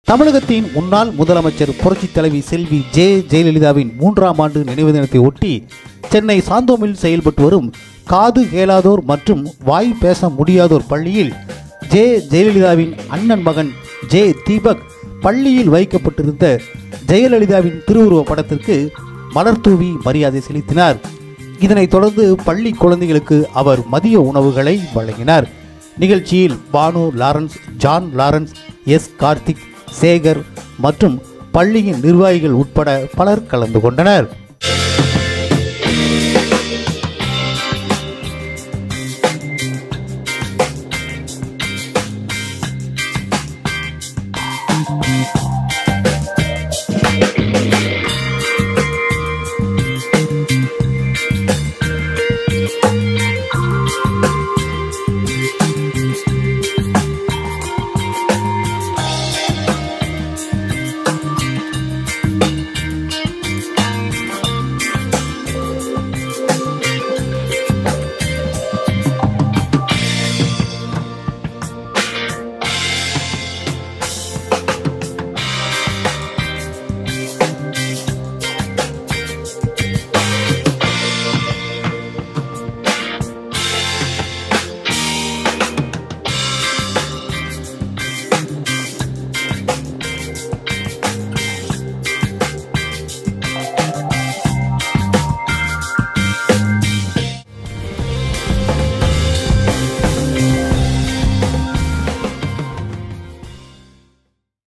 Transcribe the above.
தமிழகத்தின் முன்னாள் முதலமைச்சர் புரட்சித் தலைவி செல்வி ஜெ ஜெயலலிதாவின் மூன்றாம் ஆண்டு நினைவு தினத்தை ஒட்டி சென்னை சாந்தோமில் செயல்பட்டு வரும் காது கேளாதோர் மற்றும் வாய் பேச முடியாதோர் பள்ளியில் ஜெ ஜெயலலிதாவின் அண்ணன் மகன் ஜே தீபக் பள்ளியில் வைக்கப்பட்டிருந்த ஜெயலலிதாவின் திருவுருவ படத்திற்கு மலர் தூவி மரியாதை செலுத்தினார் இதனைத் தொடர்ந்து பள்ளி குழந்தைகளுக்கு அவர் மதிய உணவுகளை வழங்கினார் நிகழ்ச்சியில் Banu Lawrence John Lawrence S Karthik Sekar மற்றும் பள்ளியின் நிர்வாகிகள் உட்பட பலர் கலந்து கொண்டனர்